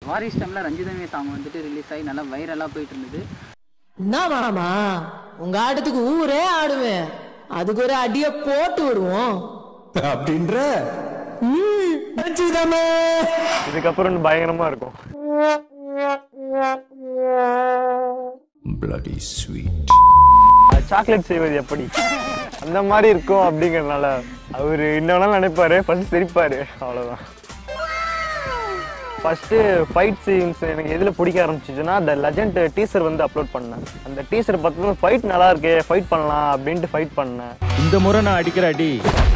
வாரிஸ் டைமில் ரஞ்சிதமே சாங் வந்துட்டு ரிலீஸ் ஆகி நல்லா வைரலாக போயிட்டு இருந்தது என்ன மாமா உங்க ஆட்டத்துக்கு ஊரே ஆடுவேன் அதுக்கு ஒரு அடிய போட்டு விடுவோம் அப்படின்ற ம், ரஞ்சிதமே இதுக்கப்புறம் இன்னும் பயங்கரமா இருக்கும் bloody sweet சாக்லேட் செய்வது எப்படி அந்த மாதிரி இருக்கும் அப்படிங்கறதுனால அவர் இன்னொன்னு நினைப்பாரு ஃபர்ஸ்ட் சிரிப்பாரு அவ்வளவுதான் ஃபர்ஸ்ட்டு ஃபைட் சீன்ஸ் எனக்கு எதில் பிடிக்க ஆரம்பிச்சிச்சுன்னா அந்த லெஜண்ட் டீசர் வந்து அப்லோட் பண்ணேன் அந்த டீசர் பார்த்து ஃபைட் நல்லா இருக்கே ஃபைட் பண்ணலாம் அப்படின்ட்டு ஃபைட் பண்ணேன் இந்த முறை நான் அடிக்கிற அடி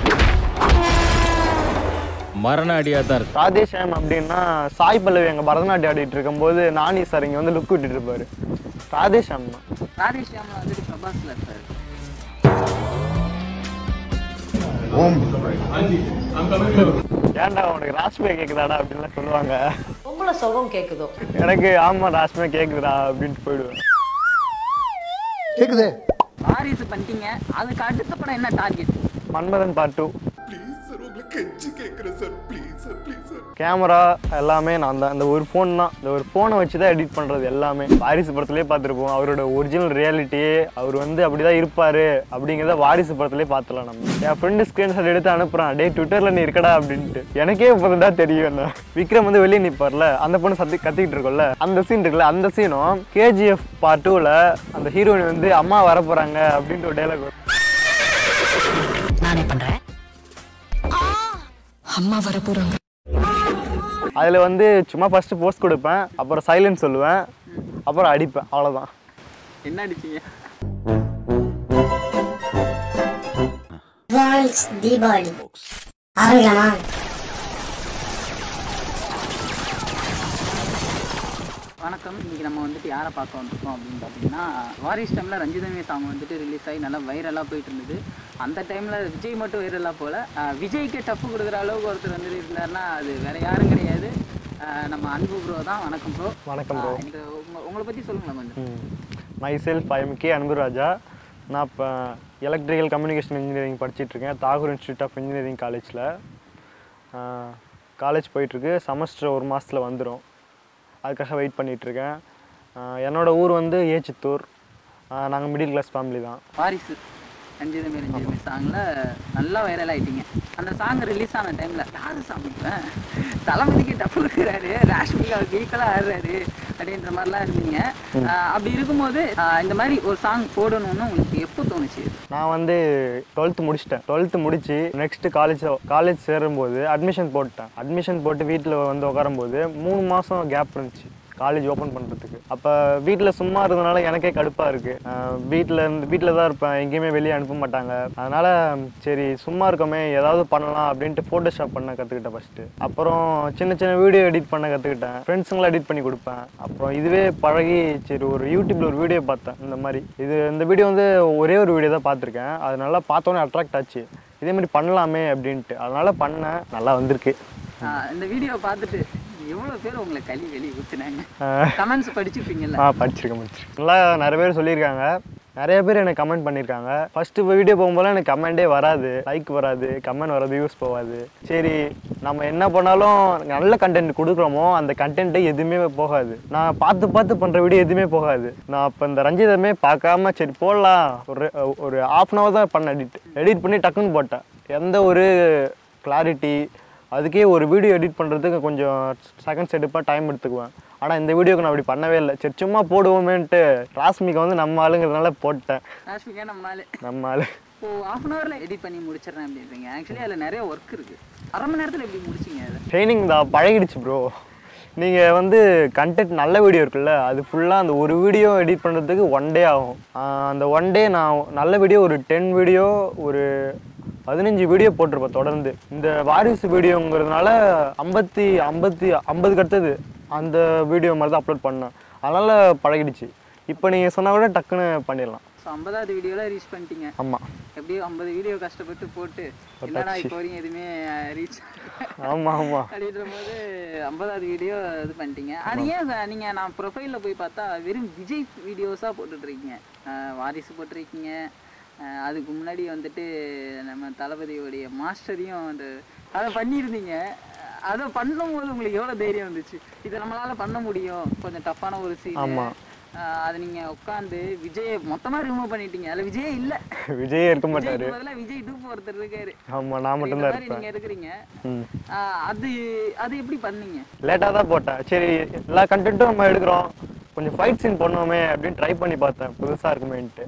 மரண அடியா தான் இருக்கு ராதேஷாம் அப்படின்னா சாய் பல்லவி எங்கள் பரதநாட்டியம் ஆடிட்டு இருக்கும்போது நானி சார் இங்கே வந்து லுக் விட்டுட்டு இருப்பாரு ராதேஷாம் தான் ராதேஷ்யாமில் வந்துட்டு பிரபாஸில் இருப்பார் ஏன்டா உனக்கு ராஷ்மியா கேட்குதாடா அப்படின்லாம் சொல்லுவாங்க பொம்பளை சுகம் கேக்குதோ எனக்கு ஆமா ராஷ்மியா கேட்குதுடா அப்படின்ட்டு போயிடுவேன் கேக்குதே வாரிசு பண்ணிட்டீங்க அதுக்கு அடுத்த படம் என்ன target Manmadhan part two camera எல்லாமே நான் தான் இந்த ஒரு ஃபோன் தான் இந்த ஒரு ஃபோனை வச்சு தான் எடிட் பண்ணுறது எல்லாமே வாரிசு படத்துலேயே பார்த்துருப்போம் அவரோட ஒரிஜினல் ரியாலிட்டி அவர் வந்து அப்படி தான் இருப்பார் அப்படிங்கிறத வாரிசு படத்துலேயே பார்த்துலாம் நம்ம என் ஃப்ரெண்டு ஸ்க்ரீன்ஷாட் எடுத்து அனுப்புகிறான் டே ட்விட்டரில் நீ இருக்கடா அப்படின்ட்டு எனக்கே இப்போ தான் தெரியும் என்ன விக்ரம் வந்து வெளியே நிற்பார்ல அந்த பொண்ணு சத்தி கத்திக்கிட்டு இருக்கோம்ல அந்த சீன் இருக்குல்ல அந்த சீனும் கேஜிஎஃப் பார்ட் டூவில் அந்த ஹீரோயின் வந்து அம்மா வர போகிறாங்க அப்படின்ட்டு ஒரு டைலாக் நானே பண்றேன் அம்மா வர போறாங்க அதில் வந்து சும்மா ஃபஸ்ட்டு போஸ்ட் கொடுப்பேன் அப்புறம் சைலன்ஸ் சொல்லுவேன் அப்புறம் அடிப்பேன் அவ்வளோதான் என்ன அடிச்சீங்க அட்வான்ஸ் தீபாவளி ஆரம்பிக்கலாமா வணக்கம் இன்னைக்கு நம்ம வந்துட்டு யாரை பார்க்க வந்திருக்கோம் அப்படின்னு பார்த்தீங்கன்னா வாரிஸ் டைமில் ரஞ்சிதமே சாங் வந்துட்டு ரிலீஸ் ஆகி நல்லா வைரலாக போயிட்டு இருந்தது அந்த டைமில் விஜய் மட்டும் வைரலாக போல அஹ் விஜய்க்கு டஃப் கொடுக்குற அளவுக்கு ஒருத்தர் வந்துட்டு இருந்தாருன்னா அது வேற யாரும் கிடையாது அஹ் நம்ம அன்பு ப்ரோ தான் வணக்கம் ப்ரோ வணக்கம் bro. எனக்கு உங்க உங்களை பற்றி சொல்லுங்களேன் கொஞ்சம் myself I'm K Anburaja நான் இப்போ எலக்ட்ரிக்கல் கம்யூனிகேஷன் இன்ஜினியரிங் படிச்சிட்ருக்கேன் தாகூர் இன்ஸ்டியூட் ஆஃப் இன்ஜினியரிங் காலேஜில் காலேஜ் போயிட்டுருக்கு செமஸ்டர் ஒரு மாதத்தில் வந்துடும் அதுக்காக வெயிட் பண்ணிகிட்ருக்கேன் என்னோட ஊர் வந்து ஏச்சித்தூர் நாங்கள் மிடில் கிளாஸ் ஃபேமிலி தான் வாரிசு ரஞ்சிதமே ரஞ்சிதமே சாங்கில் நல்லா வைரல் ஆயிட்டீங்க அந்த சாங் ரிலீஸ் ஆன டைமில் யாரு சாங் இவன்? தளபதிக்கு டப்பு கொடுக்குறாரு ராஷ்மிகாவுக்கு ஈக்குவலாக ஆடுறாரு அப்படின்ற மாதிரிலாம் இருந்தீங்க ஆஹ் அப்படி இருக்கும்போது ஆஹ் இந்த மாதிரி ஒரு சாங் போடணும்னு உங்களுக்கு எப்போ தோணுச்சு நான் வந்து டுவெல்த்து முடிச்சிட்டேன் டுவெல்த்து முடிச்சு நெக்ஸ்ட் காலேஜ் காலேஜ் சேரும்போது அட்மிஷன் போட்டேன் அட்மிஷன் போட்டு வீட்டில் வந்து உட்காரும்போது மூணு மாதம் கேப் இருந்துச்சு காலேஜ் ஓப்பன் பண்ணுறதுக்கு அப்போ வீட்டில் சும்மா இருந்தனால எனக்கே கடுப்பாக இருக்குது வீட்டில் இருந்து வீட்டில் தான் இருப்பேன் எங்கேயுமே வெளியே அனுப்ப மாட்டாங்க அதனால் சரி சும்மா இருக்கோமே ஏதாவது பண்ணலாம் அப்படின்ட்டு ஃபோட்டோஷாப் பண்ண கற்றுக்கிட்டேன் ஃபஸ்ட்டு அப்புறம் சின்ன சின்ன வீடியோ எடிட் பண்ண கற்றுக்கிட்டேன் ஃப்ரெண்ட்ஸுங்களாம் எடிட் பண்ணி கொடுப்பேன் அப்புறம் இதுவே பழகி சரி ஒரு யூடியூப்பில் ஒரு வீடியோ பார்த்தேன் இந்த மாதிரி இது இந்த வீடியோ வந்து ஒரே ஒரு வீடியோ தான் பார்த்துருக்கேன் அது நல்லா பார்த்தோன்னே அட்ராக்ட் ஆச்சு இதே மாதிரி பண்ணலாமே அப்படின்ட்டு அதனால் பண்ணேன் நல்லா வந்திருக்கு ஆஹ் இந்த வீடியோ பார்த்துட்டு எவ்வளோ பேர் உங்களை களி வெளி ஊற்றுனாங்க ஆஹ் கமெண்ட்ஸ் படிச்சிருப்பீங்கல்ல ஆ படிச்சிருக்கேன் படிச்சிருக்கேன் நல்லா நிறைய பேர் சொல்லியிருக்காங்க நிறைய பேர் எனக்கு கமெண்ட் பண்ணியிருக்காங்க ஃபஸ்ட்டு வீடியோ போகும்போது எனக்கு கமெண்டே வராது லைக் வராது கமெண்ட் வராது வியூஸ் போகாது சரி நம்ம என்ன பண்ணாலும் நல்ல கண்டென்ட் கொடுக்குறோமோ அந்த கண்டென்ட்டு எதுவுமே போகாது நான் பார்த்து பார்த்து பண்ணுற வீடியோ எதுவுமே போகாது நான் இப்போ இந்த ரஞ்சிதமே பார்க்காம சரி போடலாம் ஒரு ஒரு ஆஃப் அன் ஹவர் தான் பண்ணேன் எடிட் எடிட் பண்ணி டக்குன்னு போட்டேன் எந்த ஒரு கிளாரிட்டி அதுக்கே ஒரு வீடியோ எடிட் பண்ணுறதுக்கு கொஞ்சம் செகண்ட்ஸ் எடுப்பேன் டைம் எடுத்துக்குவேன் ஆனால் இந்த வீடியோக்கு நான் அப்படி பண்ணவே இல்லை சரி சும்மா போடுவோமேன்ட்டு ராஸ்மிகா வந்து நம்ம ஆளுங்கிறதுனால போட்டேன் ராஷ்மிகா நம்மளால நம்ம ஆளு இப்போ ஹாஃப் அன் ஹவரில் எடிட் பண்ணி முடிச்சிடுறேன் அப்படின்றீங்க ஆக்சுவலி அதில் நிறைய ஒர்க் இருக்குது அரை மணி நேரத்தில் எப்படி முடிச்சிங்க அதை ட்ரைனிங் தான் பழகிடுச்சு ப்ரோ நீங்கள் வந்து கண்டென்ட் நல்ல வீடியோ இருக்குல்ல அது ஃபுல்லாக அந்த ஒரு வீடியோ எடிட் பண்ணுறதுக்கு ஒன் டே ஆகும் ஆஹ் அந்த ஒன் டே நான் நல்ல வீடியோ ஒரு டென் வீடியோ ஒரு பதினஞ்சு வீடியோ போட்டிருப்பேன் தொடர்ந்து இந்த வாரிசு வீடியோங்கிறதுனால ஐம்பத்தி ஐம்பத்தி ஐம்பதுக்கு அடுத்தது அந்த வீடியோ மாதிரி தான் அப்லோட் பண்ணேன் அதனால் பழகிடுச்சு இப்போ நீங்கள் சொன்னால் கூட டக்குன்னு பண்ணிடலாம் ஸோ ஐம்பதாவது வீடியோவில் ரீச் பண்ணிட்டீங்க ஆமாம் எப்படியோ ஐம்பது வீடியோ கஷ்டப்பட்டு போட்டு என்னடா இப்போ வரையும் எதுவுமே ரீச் ஆமாம் ஆமாம் அப்படின்ற போது ஐம்பதாவது வீடியோ இது பண்ணிட்டீங்க அது ஏன் சார் நீங்கள் நான் ப்ரொஃபைலில் போய் பார்த்தா வெறும் விஜய் வீடியோஸாக போட்டுட்ருக்கீங்க வாரிசு போட்டிருக்கீங்க அஹ் அதுக்கு முன்னாடி வந்துட்டு நம்ம தளபதியோடைய மாஸ்டரையும் வந்து அதை பண்ணியிருந்தீங்க அதை பண்ணும்போது உங்களுக்கு எவ்வளவு தைரியம் வந்துச்சு இதை நம்மளால பண்ண முடியும் கொஞ்சம் டஃப்பான ஒரு சீன் ஆமா. அது நீங்க உட்காந்து விஜய் மொத்தமா ரிமூவ் பண்ணிட்டீங்க அதுல விஜயே இல்ல விஜயே இருக்க மாட்டாரு விஜய்க்கு பதிலா விஜய் டூ ஒருத்தர் இருக்காரு ஆமா நான் இந்த மட்டும்தான் மாதிரி இருப்பேன் நீங்க இருக்கிறீங்க ம் ஆஹ் அது அது எப்படி பண்ணீங்க லேட்டாக தான் போட்டேன் சரி எல்லா கண்டென்ட்டும் நம்ம எடுக்கிறோம் கொஞ்சம் ஃபைட் சீன் பண்ணுவோமே அப்படின்னு ட்ரை பண்ணி பார்த்தேன் புதுசாக இருக்குமேன்ட்டு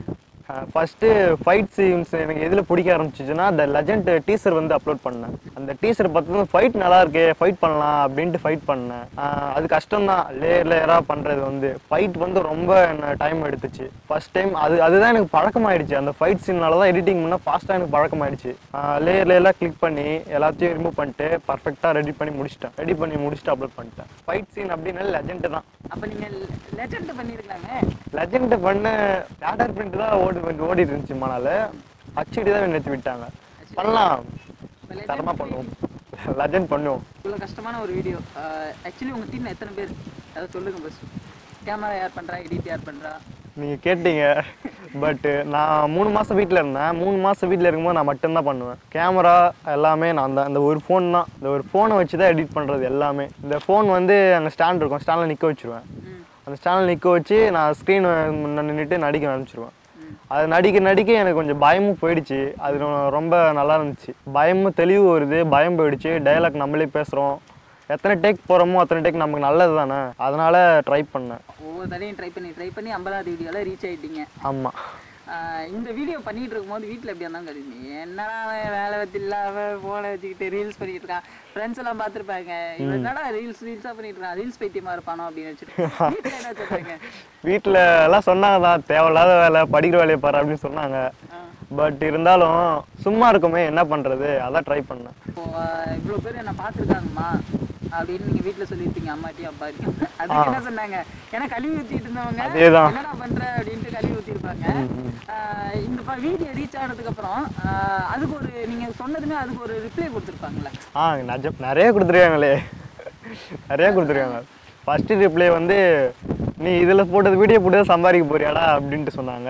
ஃபஸ்ட்டு ஃபைட் சீன்ஸ் எனக்கு எதில் பிடிக்க ஆரம்பிச்சிச்சுன்னா அந்த லெஜண்ட் டீசர் வந்து அப்லோட் பண்ணேன் அந்த டீசர் பார்த்து ஃபைட் நல்லா இருக்கே ஃபைட் பண்ணலாம் அப்படின்ட்டு ஃபைட் பண்ணேன் ஆஹ் அது கஷ்டம் தான் லேயர் லேயராக பண்ணுறது வந்து ஃபைட் வந்து ரொம்ப என்ன டைம் எடுத்துச்சு ஃபர்ஸ்ட் டைம் அது அதுதான் எனக்கு பழக்கமாயிடுச்சு அந்த ஃபைட் சீன்னால தான் எடிட்டிங் பண்ணால் ஃபாஸ்ட்டாக எனக்கு பழக்கமாயிடுச்சு லேயர் லேயராக கிளிக் பண்ணி எல்லாத்தையும் ரிமூவ் பண்ணிட்டு பர்ஃபெக்டாக ரெடி பண்ணி முடிச்சிட்டேன் ரெடி பண்ணி முடிச்சுட்டு அப்லோட் பண்ணிட்டேன் ஃபைட் சீன் அப்படின்னா லெஜெண்ட் தான் அப்ப நீங்க லெஜெண்ட் பண்ணிருக்கலாமே லெஜெண்ட் பண்ண டாடர் பிரிண்ட் தான் ஓடி வந்து ஓடிட்டு இருந்துச்சு மணால ஹச்டி தான் நிறுத்தி விட்டாங்க பண்ணலாம் தரமா பண்ணுவோம் லெஜெண்ட் பண்ணுவோம் இவ்வளவு கஷ்டமான ஒரு வீடியோ ஆக்சுவலி உங்க டீம்ல எத்தனை பேர் அதை சொல்லுங்க பஸ் கேமரா யார் பண்றா எடிட் யார் பண்றா நீங்கள் கேட்டீங்க பட்டு நான் மூணு மாதம் வீட்டில் இருந்தேன் மூணு மாதம் வீட்டில் இருக்கும்போது நான் மட்டும்தான் பண்ணுவேன் கேமரா எல்லாமே நான் தான் இந்த ஒரு ஃபோன் தான் இந்த ஒரு ஃபோனை வச்சு தான் எடிட் பண்ணுறது எல்லாமே இந்த ஃபோன் வந்து அங்கே ஸ்டாண்ட் இருக்கும் ஸ்டாண்டில் நிற்க வச்சுருவேன் அந்த ஸ்டாண்டில் நிற்க வச்சு நான் ஸ்க்ரீன் முன்ன நின்றுட்டு நடிக்க ஆரம்பிச்சிருவேன் அது நடிக்க நடிக்க எனக்கு கொஞ்சம் பயமும் போயிடுச்சு அது ரொ- ரொம்ப நல்லா இருந்துச்சு பயமும் தெளிவு வருது பயம் போயிடுச்சு டயலாக் நம்மளே பேசுகிறோம் எத்தனை டேக் போகிறோமோ அத்தனை டேக் நமக்கு நல்லது தானே அதனால் ட்ரை பண்ணேன் ஒவ்வொரு தடையும் ட்ரை பண்ணி ட்ரை பண்ணி ஐம்பதாவது வீடியோல ரீச் ஆயிட்டீங்க ஆமாம் ஆஹ் இந்த வீடியோ பண்ணிட்டு இருக்கும்போது வீட்டில் எப்படி இருந்தாலும் கிடையாது என்னடா அவன் வேலை வச்சு இல்லாம போனை வச்சுக்கிட்டு ரீல்ஸ் பண்ணிட்டு இருக்கான் ஃப்ரெண்ட்ஸ் எல்லாம் பார்த்துருப்பாங்க இவன் என்னடா ரீல்ஸ் ரீல்ஸாக பண்ணிட்டு இருக்கான் ரீல்ஸ் பைத்தியமா இருப்பானோ அப்படின்னு வச்சுட்டு வீட்டில் என்ன சொல்றாங்க வீட்டில் எல்லாம் சொன்னாங்க தான் தேவையில்லாத வேலை படிக்கிற வேலையை பாரு அப்படின்னு சொன்னாங்க பட் இருந்தாலும் சும்மா இருக்குமே என்ன பண்ணுறது அதான் ட்ரை பண்ணேன் இப்போ ஆஹ் இவ்வளவு பேர் என்ன பார்த்துருக்காங்கம்மா அப்படின்னு நீங்க வீட்ல சொல்லியிருப்பீங்க அம்மாட்டியும் அப்பாட்டியும் அதுக்கு என்ன சொன்னாங்க ஏன்னா கழுவி ஊத்திட்டு இருந்தவங்க அதேதான். என்னடா பண்ற அப்படின்ட்டு கழுவி ஊத்திருப்பாங்க ஆஹ் இந்த வீடியோ ரீச் ஆனதுக்கு அப்புறம் ஆஹ் அதுக்கு ஒரு நீங்க சொன்னதுமே அதுக்கு ஒரு ரிப்ளை கொடுத்துருப்பாங்கல்ல ஆ நஜம் நிறைய கொடுத்துருக்காங்களே நிறைய கொடுத்துருக்காங்க ஃபஸ்ட்டு ரிப்ளை வந்து நீ இதில் போட்டது வீடியோ போட்டு சம்பாதிக்க போறியாடா அப்படின்ட்டு சொன்னாங்க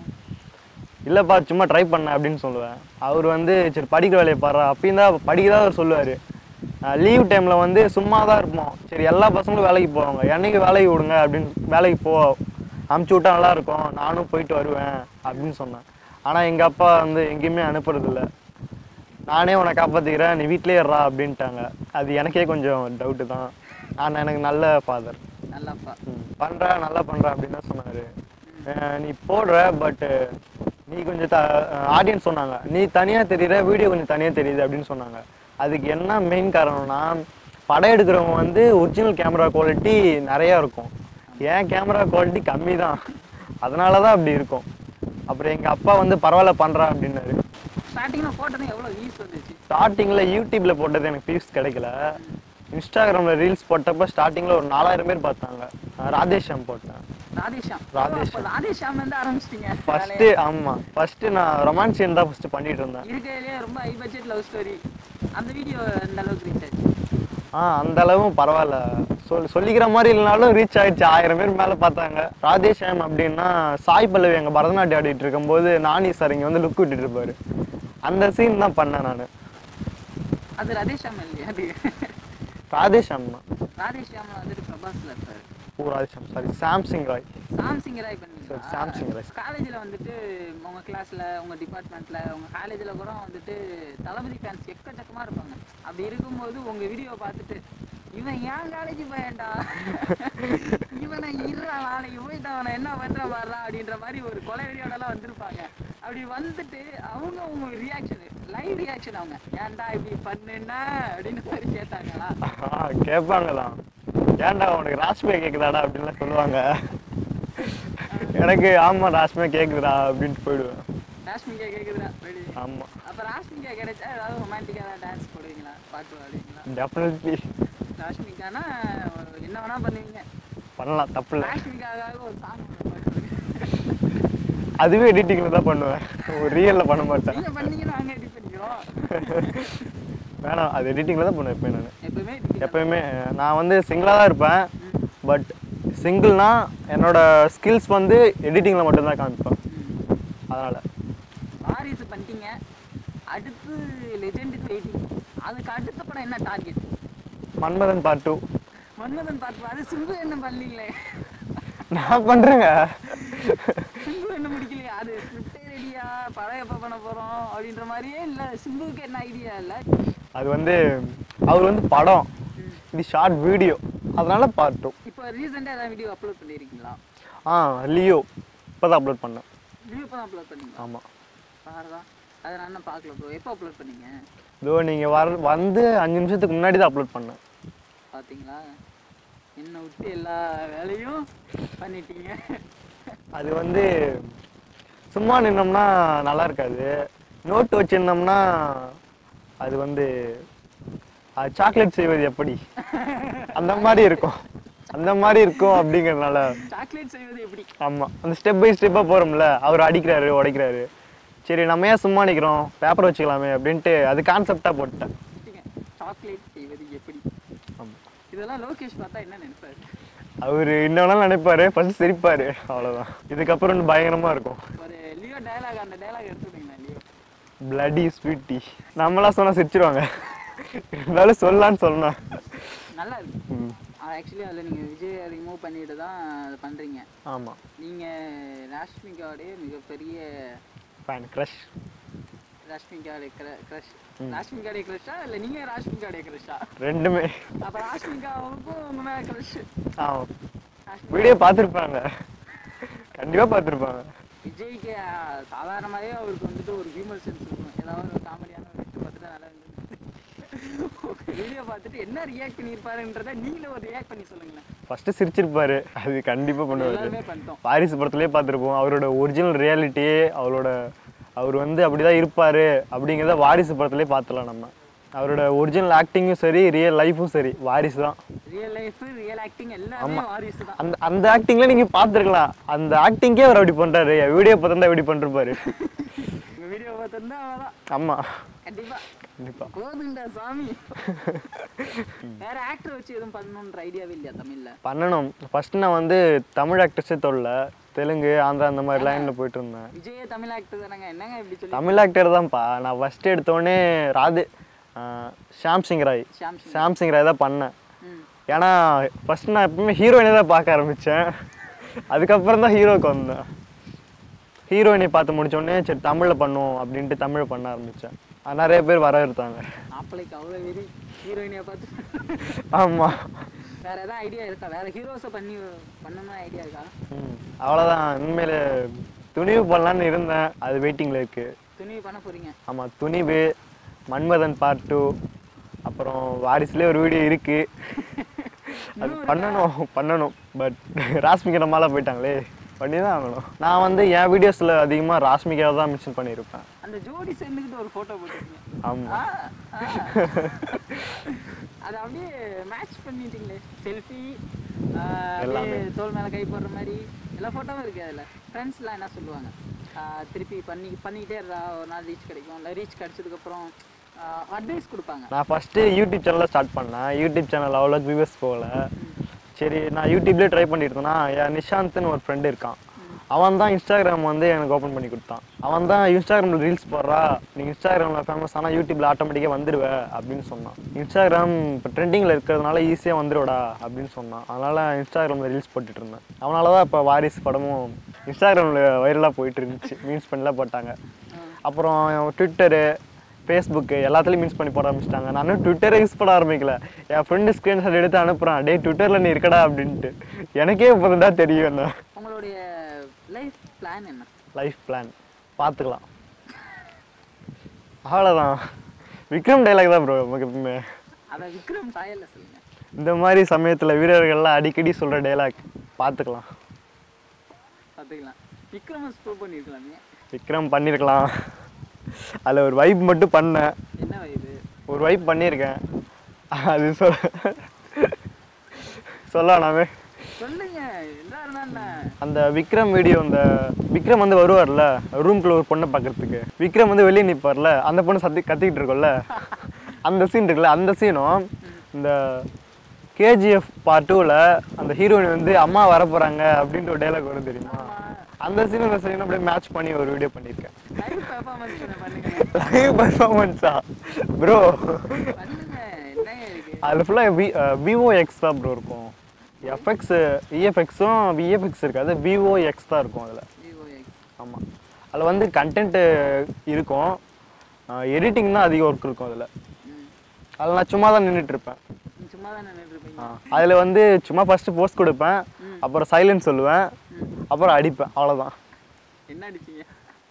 இல்லைப்பா சும்மா ட்ரை பண்ண அப்படின்னு சொல்லுவேன் அவர் வந்து சரி படிக்கிற வேலையை பாரு அப்பயும் தான் படிக்க தான் அவர் சொல்லுவார் லீவ் டைமில் வந்து சும்மா தான் இருப்போம் சரி எல்லா பசங்களும் வேலைக்கு போவாங்க என்னைக்கு வேலைக்கு விடுங்க அப்படின்னு வேலைக்கு போ அமுச்சு விட்டா நல்லா இருக்கும் நானும் போயிட்டு வருவேன் அப்படின்னு சொன்னேன் ஆனால் எங்கள் அப்பா வந்து எங்கேயுமே அனுப்புறதில்ல நானே உன்னை காப்பாற்றிக்கிறேன் நீ வீட்டிலே இருறா அப்படின்ட்டாங்க அது எனக்கே கொஞ்சம் டவுட்டு தான் ஆனால் எனக்கு நல்ல ஃபாதர் நல்லாப்பா பண்ற நல்லா பண்ற அப்படின்னு தான் சொன்னாரு அஹ் நீ போடுற பட் நீ கொஞ்சம் த ஆடியன்ஸ் சொன்னாங்க நீ தனியா தெரியுற வீடியோ கொஞ்சம் தனியா தெரியுது அப்படின்னு சொன்னாங்க அதுக்கு என்ன மெயின் காரணம்னா படம் எடுக்கிறவங்க வந்து ஒரிஜினல் கேமரா குவாலிட்டி நிறையா இருக்கும் ஏன் கேமரா குவாலிட்டி கம்மி தான் அதனால தான் அப்படி இருக்கும் அப்புறம் எங்கள் அப்பா வந்து பரவாயில்ல பண்ணுறா அப்படின்னாரு ஸ்டார்டிங்ல போட்டது எவ்வளவு வியூஸ் வந்துச்சு ஸ்டார்டிங்கில் யூடியூப்பில் போட்டது எனக்கு வியூஸ் கிடைக்கல இன்ஸ்டாகிராமில் ரீல்ஸ் போட்டப்ப ஸ்டார்டிங்கில் ஒரு நாலாயிரம் பேர் பார்த்தாங்க நான் ராதேஷாம் போட்டேன் ராதேஷாம் ராதேஷாம். அப்ப ராதேஷாம் வந்து ஆரம்பிச்சிட்டீங்க ஃபஸ்ட்டு ஆமாம் ஃபஸ்ட்டு நான் ரொமான்ஸ் சீன் தான் ஃபஸ்ட்டு பண்ணிட்டு இருந்தேன் இருக்கிறதுலே ரொம்ப ஹை பட்ஜெட் லவ் ஸ்டோரி அந்த வீடியோ அந்த அளவுக்கு ரீச் ஆச்சு ஆ அந்த அளவும் பரவாயில்ல சொல் சொல்லிக்கிற மாதிரி இல்லைனாலும் ரீச் ஆயிடுச்சு ஆயிரம் பேர் மேலே பார்த்தாங்க ராதேஷாம் அப்படின்னா சாய் பல்லவி எங்கள் பரதநாட்டியம் ஆடிட்டு இருக்கும்போது நானி சார் இங்கே வந்து லுக் விட்டுட்டு இருப்பாரு அந்த சீன் தான் பண்ணேன் நான் அது ராதேஷாம் இல்லையா அது ராதேஷாம் தான் ராதேஷாம்ல வந்துட்டு பிரபாஸ்ல இருப்பாரு ஓ ராதேஷாம் சாரி சாம்சிங் ராய் சாம்சங் ராய் பண்ணீங்களா சரி, சாம்சங் ராய். காலேஜ்ல வந்துட்டு உங்க கிளாஸ்ல உங்க டிபார்ட்மெண்ட்ல உங்க காலேஜ்ல கூட வந்துட்டு தளபதி ஃபேன்ஸ் எக்கச்சக்கமா இருப்பாங்க அப்படி இருக்கும்போது உங்க வீடியோ பார்த்துட்டு இவன் ஏன் காலேஜ் பையன்டா இவனை இருறா நாளைக்கு போயிட்டு அவனை என்ன பண்ற பாடுறா அப்படின்ற மாதிரி ஒரு கொலை வெறியோட எல்லாம் வந்திருப்பாங்க அப்படி வந்துட்டு அவங்க உங்க ரியாக்ஷன் லைவ் ரியாக்ஷன் அவங்க ஏன்டா இப்படி பண்ணுன்னா அப்படின்னு மாதிரி கேட்டாங்களா ஆ கேட்பாங்க தான் ஏன்டா உனக்கு ராஷ்மியா கேட்குதாடா அப்படின்லாம் சொல்லுவாங்க எனக்கு ஆமாம் ராஷ்மியா கேட்குதுடா அப்படின்ட்டு போயிடுவேன் ராஷ்மிகா கேக்குதுடா ரெடி ஆமாம் அப்ப ராஷ்மிகா கிடைச்சா ஏதாவது ரொமான்டிக்கா டான்ஸ் போடுவீங்களா பாட்டு பாடுவீங்களா டெஃபினெட்லி ராஷ்மிகானா என்ன வேணா பண்ணுவீங்க பண்ணலாம் தப்பு இல்லை ராஷ்மிகாவுக்காக ஒரு சாங் பாடுவீங்க அதுவே எடிட்டிங்கில் தான் பண்ணுவேன் ஒரு ரியலில் பண்ண மாட்டேன் நீங்க பண்ணீங்கன்னா நாங்க எடிட் பண்ணிக்கிறோம் வேணாம் அது எடிட்டிங்கில் தான் பண்ணுவேன் எப்பயும் நான் எப்பவுமே editing எப்பயுமே நான் வந்து சிங்கிளாக தான் இருப்பேன் பட் சிங்கிள்னா என்னோட ஸ்கில்ஸ் வந்து எடிட்டிங்கில் மட்டும்தான் காமிப்பேன் அதனால் வாரிசு பண்ணிட்டீங்க அடுத்து லெஜெண்டுக்கு வெயிட்டிங் அதுக்கு அடுத்த படம் என்ன target Manmadhan part two Manmadhan பார்த்து அது சிம்பு என்ன பண்ணலீங்களே நான் பண்ணுறேங்க சிம்பு என்ன முடிக்கலையா அது ஸ்கிரிப்டே ரெடியா படம் எப்போ பண்ண போறோம் அப்படின்ற மாதிரியே இல்லை சிம்புவுக்கு என்ன ஐடியா இல்லை அது வந்து அவர் வந்து படம் இது ஷார்ட் வீடியோ அதனால பார்ட் டூ இப்போ ரீசெண்டாக ஏதாவது வீடியோ அப்லோட் பண்ணியிருக்கீங்களா ஆ லியோ இப்போ தான் அப்லோட் பண்ணேன் வீடியோ இப்போ தான் அப்லோட் பண்ணீங்களா ஆமாம் பாருதான் அதை நான் இன்னும் பார்க்கல ப்ரோ எப்போ அப்லோட் பண்ணீங்க இதோ நீங்கள் வர வந்து அஞ்சு நிமிஷத்துக்கு முன்னாடி தான் அப்லோட் பண்ணேன் பார்த்தீங்களா என்னை விட்டு எல்லா வேலையும் பண்ணிட்டீங்க அது வந்து சும்மா நின்னோம்னா நல்லா இருக்காது நோட்டு வச்சிருந்தோம்னா அது வந்து சாக்லேட் செய்வது எப்படி அந்த மாதிரி இருக்கும் அந்த மாதிரி இருக்கும் அப்படிங்கிறதுனால சாக்லேட் செய்வது எப்படி ஆமாம் அந்த ஸ்டெப் பை ஸ்டெப்பாக போகிறோம்ல அவர் அடிக்கிறாரு உடைக்கிறாரு சரி நம்ம ஏன் சும்மா நிற்கிறோம் பேப்பர் வச்சுக்கலாமே அப்படின்ட்டு அது கான்செப்டாக போட்டேன் சாக்லேட் செய்வது எப்படி ஆமாம் இதெல்லாம் லோகேஷ் பார்த்தா என்ன நினைப்பாரு அவர் இன்னொன்று நினைப்பாரு ஃபர்ஸ்ட் சிரிப்பாரு அவ்வளோதான் இதுக்கப்புறம் இன்னும் பயங்கரமாக இருக்கும் ஒரு லியோ டயலாக் அந்த டயலாக் எடுத்துக்கிட்டீங்களா லியோ பிளடி ஸ்வீட்டி நம்மளாம் சொன்னால் சிரிச்சிருவாங்க இருந்தாலும் சொல்லலான்னு சொன்னேன் நல்லா இருக்கு ஆக்சுவலி அதில் நீங்கள் விஜய் ரிமூவ் பண்ணிட்டு தான் அதை பண்ணுறீங்க ஆமாம் நீங்கள் ராஷ்மிகாவுடைய மிகப்பெரிய ஃபேன் க்ரஷ் ராஷ்மிகாவுடைய க்ரஷ் ராஷ்மிகாவுடைய க்ரஷா இல்லை நீங்கள் ராஷ்மிகாவுடைய க்ரஷா ரெண்டுமே அப்போ ராஷ்மிகாவுக்கும் உங்க மேலே க்ரஷ் ஆ வீடியோ பார்த்துருப்பாங்க கண்டிப்பாக பார்த்துருப்பாங்க விஜய்க்கு அஹ், சாதாரணமாகவே அவருக்கு வந்துட்டு ஒரு ஹியூமர் சென்ஸ் இருக்கும் ஏதாவது ஒரு காமெடியான ஒரு விஷயம் பார்த்துட்டு நல்லா இருந்தது வீடியோ பார்த்துட்டு என்ன ரியாக்ட் பண்ணியிருப்பாருன்றத நீங்களே ஒரு ரியாக்ட் பண்ணி சொல்லுங்களேன் ஃபஸ்ட்டு சிரிச்சிருப்பாரு அது கண்டிப்பாக பண்ணுவார் எல்லாருமே பண்ணிட்டோம் வாரிசு படத்துலேயே பார்த்துருப்போம் அவரோட ஒரிஜினல் ரியாலிட்டி அவரோட அவர் வந்து அப்படிதான் இருப்பாரு அப்படிங்கிறத வாரிசு படத்துலேயே பார்த்துலாம் நம்ம அவரோட ஒரிஜினல் ஆக்டிங்கும் சரி ரியல் லைஃபும் சரி வாரிசு தான் ரியல் லைஃப் ரியல் ஆக்டிங் எல்லாமே வாரிசு தான் அந்த அந்த ஆக்டிங்ல நீங்க பார்த்துருக்கலாம் அந்த ஆக்டிங்கே அவர் அப்படி பண்றாரு வீடியோ பார்த்தா இப்படி பண்ணிருப்பாரு உங்க வீடியோ பார்த்துருந்தா அவதான் ஆமா கண்டிப்பா கண்டிப்பா போதுண்டா சாமி வேற ஆக்டர் வச்சு எதுவும் பண்ணணுன்ற ஐடியாவே இல்லையா தமிழ்ல பண்ணணும் ஃபர்ஸ்ட் நான் வந்து தமிழ் ஆக்டர்ஸே தொல்ல தெலுங்கு ஆந்திரா அந்த மாதிரி லைனில் போயிட்டு இருந்தேன் விஜயே தமிழ் ஆக்டர் தானங்க என்னங்க இப்படி சொல்லி தமிழ் ஆக்டர் தான்ப்பா நான் ஃபர்ஸ்ட் எடுத்தோடனே ராது ஆஹ் ஷாம் சிங் ராய் ஷாம் சிங் ஷாம் சிங் ராய் தான் பண்ணேன் ம் ஏன்னா ஃபர்ஸ்ட் நான் எப்பவுமே ஹீரோயினை தான் பார்க்க ஆரம்பித்தேன் அதுக்கப்புறம் தான் ஹீரோக்கு வந்தேன் ஹீரோயினை பார்த்து முடிச்ச உடனே சரி தமிழில் பண்ணுவோம் அப்படின்ட்டு தமிழ் பண்ண ஆரம்பித்தேன் நிறைய பேர் வர இருத்தாங்க மாப்பிள்ளைக்கு அவ்வளோ வெறி ஹீரோயினியை பார்த்து ஆமாம் வேற ஏதாவது ஐடியா இருக்கா வேற ஹீரோஸை பண்ணி பண்ணணும் ஐடியா இருக்கா ம் அவ்வளோதான் உண்மையில துணிவு பண்ணலான்னு இருந்தேன் அது வெயிட்டிங்கில் இருக்குது துணிவு பண்ண போறீங்க ஆமாம் துணிவு மன்மதன் பார்ட் டூ அப்புறம் வாரிசுலேயே ஒரு வீடியோ இருக்குது அது பண்ணணும் பண்ணணும் பட் ராஸ்மிகா நம்மளால போயிட்டாங்களே பண்ணி தான் ஆகணும் நான் வந்து என் வீடியோஸில் அதிகமாக ராஸ்மிகாவை தான் மென்ஷன் பண்ணியிருப்பேன் அந்த ஜோடி சேர்ந்துக்கிட்டு ஒரு போட்டோ போட்டுருக்கீங்க ஆமாம் ஆ, ஆ. அது அப்படியே மேட்ச் பண்ணிட்டீங்களே செல்ஃபி எல்லாமே. தோல் மேல கை போடுற மாதிரி எல்லா ஃபோட்டோவும் இருக்கு அதுல ஃப்ரெண்ட்ஸ்லாம் என்ன சொல்லுவாங்க ஆ, திருப்பி பண்ணி பண்ணிக்கிட்டே இருந்தா ஒரு நாள் ரீச் கிடைக்கும் இல்லை ரீச் கிடைச்சதுக்கப்புறம் அட்வைஸ் கொடுப்பாங்க நான் ஃபஸ்ட்டு யூடியூப் சேனலில் ஸ்டார்ட் பண்ணேன் யூடியூப் சேனல் அவ்வளோ வியூவர்ஸ் போகல சரி நான் யூடியூப்லேயே ட்ரை பண்ணிட்டு இருந்தேன்னா என் நிஷாந்த்னு ஒரு ஃப்ரெண்டு இருக்கான் அவன் தான் இன்ஸ்டாகிராம் வந்து எனக்கு ஓப்பன் பண்ணி கொடுத்தான் அவன் தான் இன்ஸ்டாகிராமில் ரீல்ஸ் போடுறா நீ இன்ஸ்டாகிராமில் ஃபேமஸ் ஆனால் யூடியூப்பில் ஆட்டோமேட்டிக்காக வந்துடுவ அப்படின்னு சொன்னான் இன்ஸ்டாகிராம் இப்போ ட்ரெண்டிங்கில் இருக்கிறதுனால ஈஸியாக வந்துடுவடா அப்படின்னு சொன்னான் அதனால் இன்ஸ்டாகிராமில் ரீல்ஸ் போட்டுட்டு இருந்தேன் அவனால தான் இப்போ வாரிஸ் படமும் இன்ஸ்டாகிராமில் வைரலாக போயிட்டு இருந்துச்சு மீன்ஸ் பண்ணிலாம் போட்டாங்க அப்புறம் ட்விட்டரு ஃபேஸ்புக்கு எல்லாத்துலேயும் மீன்ஸ் பண்ணி போட ஆரம்பிச்சிட்டாங்க நானும் ட்விட்டரை யூஸ் பண்ண ஆரம்பிக்கல என் ஃப்ரெண்டு ஸ்க்ரீன்ஷாட் எடுத்து அனுப்புகிறான் டேய் ட்விட்டரில் நீ இருக்கடா அப்படின்ட்டு எனக்கே இப்போதான் தான் தெரியும் என்ன உங்களுடைய லைஃப் பிளான் என்ன லைஃப் பிளான் பார்த்துக்கலாம் அவ்வளோதான் விக்ரம் டைலாக் தான் ப்ரோ நமக்கு எப்பவுமே அதை விக்ரம் சாயல்ல சொல்லுங்க இந்த மாதிரி சமயத்தில் வீரர்கள்லாம் அடிக்கடி சொல்கிற டைலாக் பார்த்துக்கலாம் பார்த்துக்கலாம் விக்ரம ஸ்ப்ரூவ் பண்ணியிருக்கலாமே விக்ரம் பண்ணியிருக்கலாம் அதில் ஒரு வைப் மட்டும் பண்ணேன் என்ன இது ஒரு வைப் பண்ணியிருக்கேன் அது சொல் சொல்லலாமே சொல்லுங்க என்ன இருந்தா என்ன அந்த விக்ரம் வீடியோ அந்த விக்ரம் வந்து வருவார்ல ரூம்குள்ள ஒரு பொண்ணை பார்க்கறதுக்கு விக்ரம் வந்து வெளியே நிற்பார்ல அந்த பொண்ணு சத்தி கத்திக்கிட்டு இருக்கும்ல அந்த சீன் இருக்குல்ல அந்த சீனும் இந்த கேஜிஎஃப் பார்ட் டூவில் அந்த ஹீரோயின் வந்து அம்மா வர போகிறாங்க அப்படின்ற ஒரு டைலாக் வரும் தெரியுமா அந்த சீன் இந்த சீன் அப்படியே மேட்ச் பண்ணி ஒரு வீடியோ பண்ணியிருக்கேன் லைவ் பெர்ஃபார்மன்ஸ் பண்ணுங்க லைவ் பர்ஃபார்மன்ஸா ப்ரோ பண்ணுங்க என்னங்க இருக்கு அதில் ஃபுல்லாக வி விவோ எக்ஸ் தான் ப்ரோ இருக்கும் எஃப்எக்ஸ் இஎஃப்எக்ஸும் விஎஃப்எக்ஸ் இருக்காது விவோ எக்ஸ் தான் இருக்கும் அதில் விவோ எக்ஸ் ஆமாம் அதில் வந்து கண்டென்ட்டு இருக்கும் எடிட்டிங் தான் அதிக ஒர்க் இருக்கும் அதில் அதில் நான் சும்மா தான் நின்றுட்டு இருப்பேன் சும்மா தான் நின்றுட்டு இருப்பீங்க அதில் வந்து சும்மா ஃபஸ்ட்டு போஸ்ட் கொடுப்பேன் அப்புறம் சைலன்ஸ் சொல்லுவேன் அப்புறம் அடிப்பேன் அவ்வளோதான் என்ன அடிச்சீங்க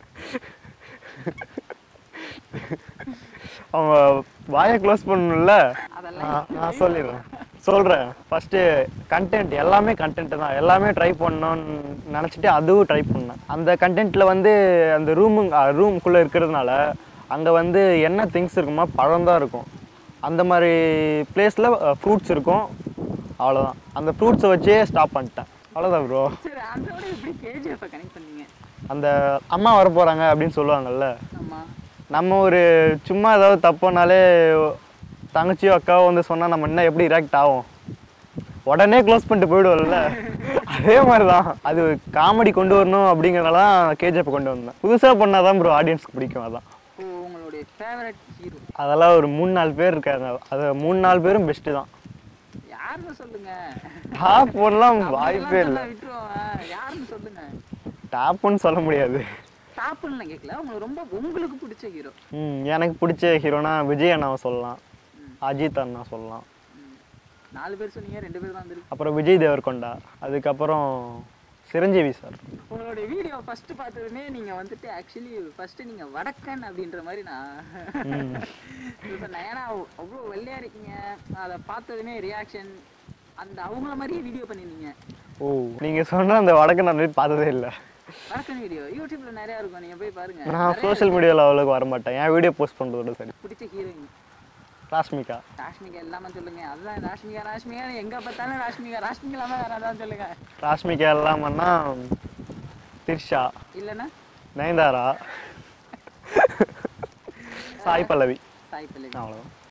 அவங்க வாயை க்ளோஸ் பண்ணணும்ல அதெல்லாம் நான் நான் சொல்லிடுறேன் சொல்கிறேன் ஃபஸ்ட்டு கண்டென்ட் எல்லாமே கண்டென்ட் தான் எல்லாமே ட்ரை பண்ணணும்னு நினச்சிட்டு அதுவும் ட்ரை பண்ணேன் அந்த கண்டென்ட்டில் வந்து அந்த ரூமு ரூம்குள்ளே இருக்கிறதுனால அங்கே வந்து என்ன திங்ஸ் இருக்குமா பழம் தான் இருக்கும் அந்த மாதிரி பிளேஸில் ஃப்ரூட்ஸ் இருக்கும் அவ்வளோதான் அந்த ஃப்ரூட்ஸை வச்சே ஸ்டாப் பண்ணிட்டேன் அவ்வளோதான் ப்ரோ சரி அதோட எப்படி கேஜிஎஃப் கனெக்ட் பண்ணீங்க அந்த அம்மா வர போகிறாங்க அப்படின்னு சொல்லுவாங்கல்ல ஆமா நம்ம ஒரு சும்மா ஏதாவது தப்புனாலே தங்கச்சியோ அக்காவோ வந்து சொன்னால் நம்ம என்ன எப்படி ரியாக்ட் ஆகும் உடனே க்ளோஸ் பண்ணிட்டு போயிடுவோம்ல அதே மாதிரி தான் அது காமெடி கொண்டு வரணும் அப்படிங்கிறனால தான் கேஜிஎஃப் கொண்டு வந்தேன் புதுசாக பண்ணால் தான் ப்ரோ ஆடியன்ஸ்க்கு பிடிக்கும் அதான் ஓ உங்களுடைய ஃபேவரட் ஹீரோ அதெல்லாம் ஒரு மூணு நாலு பேர் இருக்காங்க அது மூணு நாலு பேரும் பெஸ்ட்டு தான் யாருன்னு சொல்லுங்க டாப் ஒன்லாம் வாய்ப்பே இல்லை அப்படியெல்லாம் விட்டுருவோம் யாருன்னு சொல்லுங்க டாப் ஒன் சொல்ல முடியாது டாப்புன்னு நான் கேட்கல உங்களுக்கு ரொம்ப உங்களுக்கு பிடிச்ச ஹீரோ ம் எனக்கு பிடிச்ச ஹீரோனா விஜய் அண்ணாவை சொல்லலாம் அஜித் அண்ணா சொல்லலாம் நாலு பேர் சொன்னீங்க ரெண்டு பேர் தான் வந்திருக்கு அப்புறம் விஜய் தேவர்கொண்டா அதுக்கப்புறம் சிரஞ்சீவி சார் உங்களுடைய வீடியோ ஃபர்ஸ்ட் பார்த்ததுமே நீங்க வந்துட்டு ஆக்சுவலி ஃபர்ஸ்ட் நீங்க வடக்கன் அப்படின்ற மாதிரி நான் சொன்னேன் ஏன்னா அவ்வளோ வெள்ளையா இருக்கீங்க அதை பார்த்ததுமே ரியாக்ஷன் அந்த அவங்கள மாதிரியே வீடியோ பண்ணிருந்தீங்க ஓ நீங்கள் சொன்ன அந்த வடக்கு நான் போய் பார்த்ததே இல்லை வடக்கன் வீடியோ யூடியூப்ல நிறைய இருக்கும் நீங்க போய் பாருங்க நான் சோஷியல் மீடியாவில் அவ்வளோக்கு வர மாட்டேன் என் வீடியோ போஸ்ட் பண்ணுறதோட சரி பிடிச்ச ஹீரோயின் ராஷ்மிகா ராஷ்மிகா எல்லாமே சொல்லுங்க அதுதான் ராஷ்மிகா ராஷ்மிகா எங்க பார்த்தாலும் ராஷ்மிகா ராஷ்மிகா இல்லாம வேற ஏதாவது சொல்லுங்க ராஷ்மிகா இல்லாமன்னா திரிஷா இல்லைன்னா நயன்தாரா சாய் பல்லவி சாய் பல்லவி அவ்வளோதான்